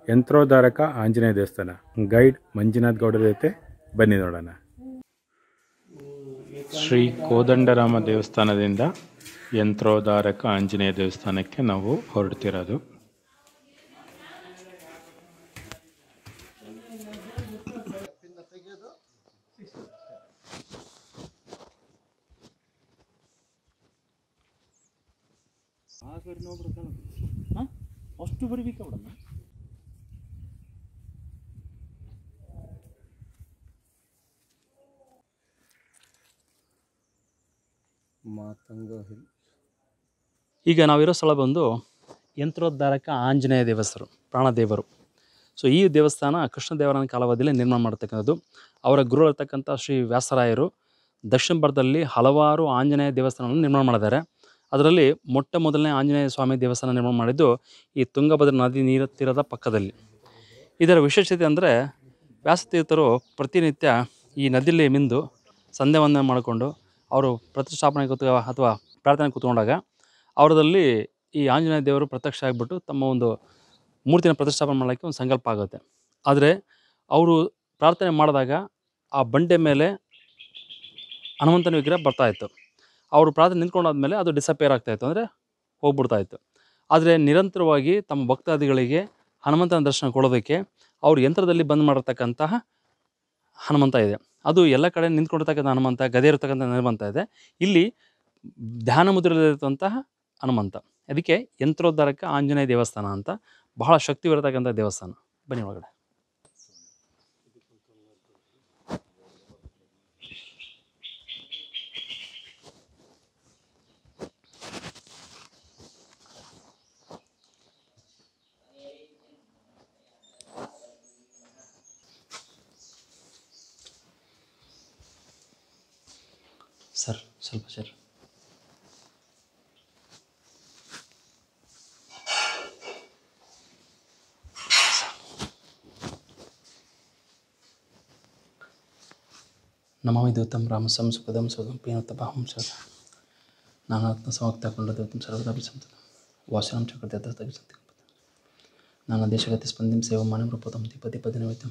ಯಂತ್ರೋದ್ಧಾರಕ ಆಂಜನೇಯ ದೇವಸ್ಥಾನ ಗೈಡ್ ಮಂಜುನಾಥ್ ಗೌಡರ ಜೊತೆ ಬನ್ನಿ ನೋಡೋಣ ಶ್ರೀ ಕೋದಂಡರಾಮ ದೇವಸ್ಥಾನದಿಂದ ಯಂತ್ರೋದ್ಧಾರಕ ಆಂಜನೇಯ ದೇವಸ್ಥಾನಕ್ಕೆ ನಾವು ಹೊರಡ್ತಿರೋದು ಅಷ್ಟು ಬರಿಬೇಕ ಬಿಡಮ್ಮ ಈಗ ನಾವಿರೋ ಸ್ಥಳ ಬಂದು ಯಂತ್ರೋದ್ಧಾರಕ ಆಂಜನೇಯ ದೇವಸ್ಥರು ಪ್ರಾಣದೇವರು ಸೊ ಈ ದೇವಸ್ಥಾನ ಕೃಷ್ಣದೇವರನ ಕಾಲಾವಧಿಯಲ್ಲಿ ನಿರ್ಮಾಣ ಮಾಡ್ತಕ್ಕಂಥದ್ದು ಅವರ ಗುರು ಇರ್ತಕ್ಕಂಥ ಶ್ರೀ ವ್ಯಾಸರಾಯರು ದಕ್ಷಿಣ ಭಾರತದಲ್ಲಿ ಹಲವಾರು ಆಂಜನೇಯ ದೇವಸ್ಥಾನಗಳನ್ನು ನಿರ್ಮಾಣ ಮಾಡಿದ್ದಾರೆ ಅದರಲ್ಲಿ ಮೊಟ್ಟ ಮೊದಲನೇ ಆಂಜನೇಯ ಸ್ವಾಮಿ ದೇವಸ್ಥಾನ ನಿರ್ಮಾಣ ಮಾಡಿದ್ದು ಈ ತುಂಗಭದ್ರಾ ನದಿ ನೀರ ತೀರದ ಪಕ್ಕದಲ್ಲಿ ಇದರ ವಿಶೇಷತೆ ಅಂದರೆ ವ್ಯಾಸತೀರ್ಥರು ಪ್ರತಿನಿತ್ಯ ಈ ನದಿಯಲ್ಲಿ ಮಿಂದು ಸಂಧ್ಯಾ ವಂದನೆ ಮಾಡಿಕೊಂಡು ಅವರು ಪ್ರತಿಷ್ಠಾಪನೆ ಕೂತ ಅಥವಾ ಪ್ರಾರ್ಥನೆ ಕೂತ್ಕೊಂಡಾಗ ಅವರದಲ್ಲಿ ಈ ಆಂಜನೇಯ ದೇವರು ಪ್ರತ್ಯಕ್ಷ ಆಗಿಬಿಟ್ಟು ತಮ್ಮ ಒಂದು ಮೂರ್ತಿನ ಪ್ರತಿಷ್ಠಾಪನೆ ಮಾಡೋಕ್ಕೆ ಒಂದು ಸಂಕಲ್ಪ ಆಗುತ್ತೆ ಆದರೆ ಅವರು ಪ್ರಾರ್ಥನೆ ಮಾಡಿದಾಗ ಆ ಬಂಡೆ ಮೇಲೆ ಹನುಮಂತನ ವಿಗ್ರಹ ಬರ್ತಾ ಇತ್ತು ಅವರು ಪ್ರಾರ್ಥನೆ ನಿಂತ್ಕೊಂಡಾದ್ಮೇಲೆ ಅದು ಡಿಸಪೇರ್ ಆಗ್ತಾ ಇತ್ತು ಅಂದರೆ ಹೋಗ್ಬಿಡ್ತಾ ಇತ್ತು ಆದರೆ ನಿರಂತರವಾಗಿ ತಮ್ಮ ಭಕ್ತಾದಿಗಳಿಗೆ ಹನುಮಂತನ ದರ್ಶನ ಕೊಡೋದಕ್ಕೆ ಅವರು ಯಂತ್ರದಲ್ಲಿ ಬಂದ್ ಮಾಡಿರ್ತಕ್ಕಂತಹ ಹನುಮಂತ ಇದೆ ಅದು ಎಲ್ಲ ಕಡೆ ನಿಂತ್ಕೊಂಡಿರ್ತಕ್ಕಂಥ ಹನುಮಂತ ಗದೆ ಇರತಕ್ಕಂಥ ಹನುಮಂತ ಇದೆ ಇಲ್ಲಿ ಧ್ಯಾನ ಮುದ್ರದಲ್ಲಿರುವಂತಹ ಹನುಮಂತ ಅದಕ್ಕೆ ಯಂತ್ರೋದ್ಧಾರಕ ಆಂಜನೇಯ ದೇವಸ್ಥಾನ ಅಂತ ಬಹಳ ಶಕ್ತಿವಿರತಕ್ಕಂಥ ದೇವಸ್ಥಾನ ಬನ್ನಿ ಒಳಗಡೆ ಸರ್ ಸ್ವಲ್ಪ ಸರ್ ನಮಾಮಿ ದೂತಂ ರಾಮ ಸಂ ಸುಖದಂ ಸುಖಂ ಪೀನತಪಾಹಂ ಸದ ನಾನಾತ್ಮ ಸಮಾಕ್ತಕೊಂಡ ದೂತಂ ಸರ್ವದಾಪಿ ಸಂತತ ವಾಸನಂ ಚಕ್ರತೆ ತಗಿ ಸಂತಿ ನಾನಾ ದೇಶಗತಿ ಸ್ಪಂದಿಂ ಸೇವಮಾನಂ ರೂಪತಂ ದಿಪತಿ ಪದಿನವಿತಂ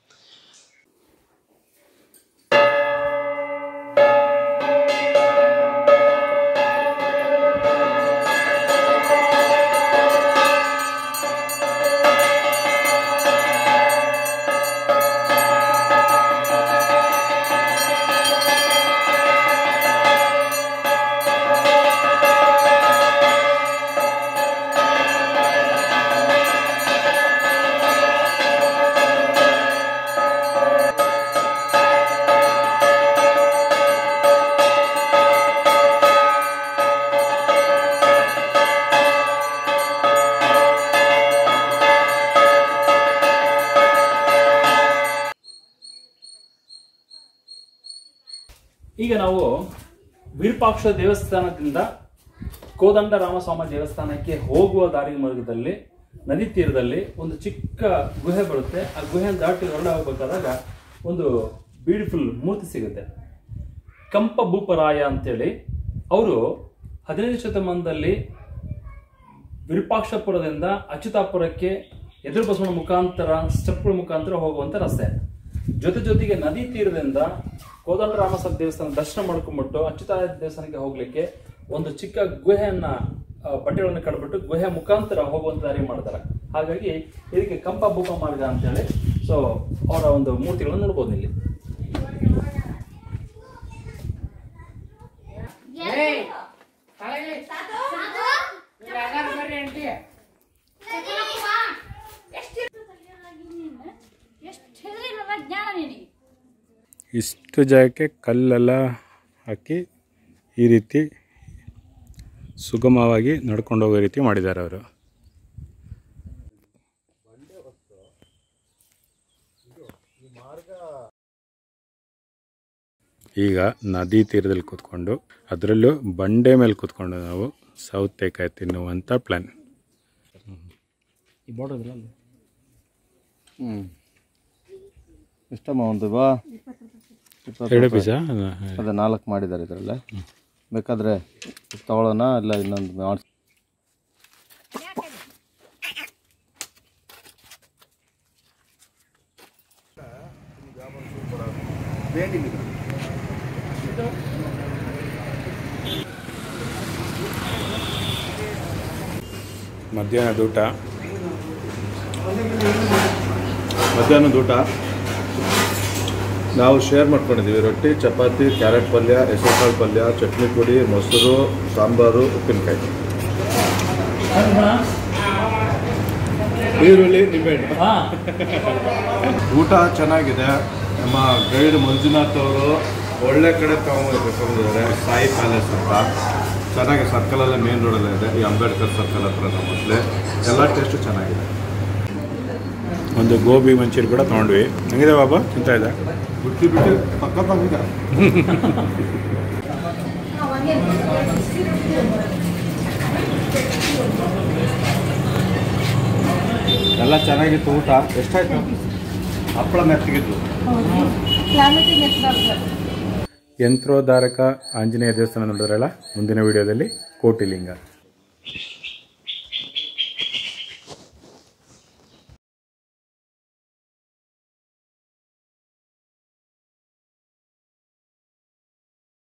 ಈಗ ನಾವು ವಿರೂಪಾಕ್ಷ ದೇವಸ್ಥಾನದಿಂದ ಕೋದಂಡ ರಾಮಸ್ವಾಮಿ ದೇವಸ್ಥಾನಕ್ಕೆ ಹೋಗುವ ದಾರಿ ಮಾರ್ಗದಲ್ಲಿ ನದಿ ತೀರದಲ್ಲಿ ಒಂದು ಚಿಕ್ಕ ಗುಹೆ ಬರುತ್ತೆ ಆ ಗುಹೆ ದಾಟಿ ಹೊರಡ ಹೋಗ್ಬೇಕಾದಾಗ ಒಂದು ಬ್ಯೂಟಿಫುಲ್ ಮೂರ್ತಿ ಸಿಗುತ್ತೆ ಕಂಪ ಭೂಪರಾಯ ಅಂತೇಳಿ ಅವರು ಹದಿನೈದು ಶತಮಾನದಲ್ಲಿ ವಿರೂಪಾಕ್ಷಪುರದಿಂದ ಅಚ್ಯುತಾಪುರಕ್ಕೆ ಎದುರು ಬಸವನ ಮುಖಾಂತರ ಸ್ಟೆಪ್ಗಳ ಮುಖಾಂತರ ಹೋಗುವಂತ ರಸ್ತೆ ಜೊತೆ ಜೊತೆಗೆ ನದಿ ತೀರದಿಂದ ಕೋದಂಡ ರಾಮಸ್ವಾಮಿ ದೇವಸ್ಥಾನ ದರ್ಶನ ಮಾಡ್ಕೊಂಡ್ಬಿಟ್ಟು ಅಚ್ಯುತ ದೇವಸ್ಥಾನಕ್ಕೆ ಹೋಗ್ಲಿಕ್ಕೆ ಒಂದು ಚಿಕ್ಕ ಗುಹೆಯನ್ನ ಆ, ಬಟ್ಟೆಗಳನ್ನು ಕಡ್ಬಿಟ್ಟು ಗುಹೆ ಮುಖಾಂತರ ಹೋಗುವಂತ ದಾರಿ ಮಾಡ್ತಾರೆ ಹಾಗಾಗಿ ಇದಕ್ಕೆ ಕಂಪ ಭೂಪ ಮಾರ್ಗ ಅಂತೇಳಿ ಸೊ ಅವರ ಒಂದು ಮೂರ್ತಿಗಳನ್ನು ನೋಡ್ಬೋದು ಇಲ್ಲಿ ಎಷ್ಟು ಹೇಳಿಲ್ಲ ಜ್ಞಾನ ನಿನಗೆ ಇಷ್ಟು ಜಾಗಕ್ಕೆ ಕಲ್ಲೆಲ್ಲ ಹಾಕಿ ಈ ರೀತಿ ಸುಗಮವಾಗಿ ನಡ್ಕೊಂಡು ಹೋಗೋ ರೀತಿ ಮಾಡಿದ್ದಾರೆ ಅವರು ಈಗ ನದಿ ತೀರದಲ್ಲಿ ಕೂತ್ಕೊಂಡು ಅದರಲ್ಲೂ ಬಂಡೆ ಮೇಲೆ ಕೂತ್ಕೊಂಡು ನಾವು ಸೌತೆಕಾಯಿ ತಿನ್ನುವಂಥ ಪ್ಲ್ಯಾನ್ ಈ ಬಾರ್ಡರ್ ಇದೆಯಲ್ಲ ಅಲ್ಲಿ ಹ್ಞೂ ಎಷ್ಟಮ್ಮ ಒಂದು ಬಾ ಇಪ್ಪತ್ತು ಎರಡು ರೂಪಾಯಿ. ಪೀಸಾ ಅದೇ ನಾಲ್ಕು ಮಾಡಿದ್ದಾರೆ ಇದರಲ್ಲೇ ಬೇಕಾದರೆ ತಗೊಳ್ಳೋಣ ಇಲ್ಲ ಇನ್ನೊಂದು ಮಾಡಿಸ್ ಮಧ್ಯಾಹ್ನದ ಊಟ ಮಧ್ಯಾಹ್ನದ ಊಟ ನಾವು ಶೇರ್ ಮಾಡ್ಕೊಂಡಿದ್ದೀವಿ ರೊಟ್ಟಿ ಚಪಾತಿ ಕ್ಯಾರೆಟ್ ಪಲ್ಯ ಹೆಸರುಕಾಳು ಪಲ್ಯ ಚಟ್ನಿ ಪುಡಿ ಮೊಸರು ಸಾಂಬಾರು ಉಪ್ಪಿನಕಾಯಿ ಈರುಳ್ಳಿ ನಿಂಬೆಹಣ್ಣು ಊಟ ಚೆನ್ನಾಗಿದೆ ನಮ್ಮ ಗೈಡ್ ಮಂಜುನಾಥ್ ಅವರು ಒಳ್ಳೆ ಕಡೆ ತಗೊಂಡಿದ್ದಾರೆ ಸಾಯಿ ಪ್ಯಾಲೇಸ್ ಅಂತ ಚೆನ್ನಾಗಿ ಸರ್ಕಲಲ್ಲೇ ಮೇನ್ ರೋಡಲ್ಲೇ ಇದೆ ಈ ಅಂಬೇಡ್ಕರ್ ಸರ್ಕಲ್ ಹತ್ರ ನಮ್ಮ ಮೊದಲೇ ಎಲ್ಲ ಟೇಸ್ಟು ಚೆನ್ನಾಗಿದೆ ಒಂದು ಗೋಬಿ ಮಂಚೂರಿ ಕೂಡ ತೊಗೊಂಡ್ವಿ ಹೆಂಗಿದೆ ಬಾಬಾ ತಿಂತಾ ಇದ್ದ ಬಿಟ್ಟು ಬಿಟ್ಟು ಸಖತ್ತಾಗಿದೆ ಎಲ್ಲ ಚೆನ್ನಾಗಿತ್ತು ಊಟ ಎಷ್ಟಾಯ್ತು ಹಪ್ಪಳ ಮೆತ್ತಗಿತ್ತು ಯಂತ್ರೋದ್ಧಾರಕ ಆಂಜನೇಯ ದೇವಸ್ಥಾನ ನೋಡಿದ್ರಲ್ಲ ಮುಂದಿನ ವಿಡಿಯೋದಲ್ಲಿ ಕೋಟಿಲಿಂಗ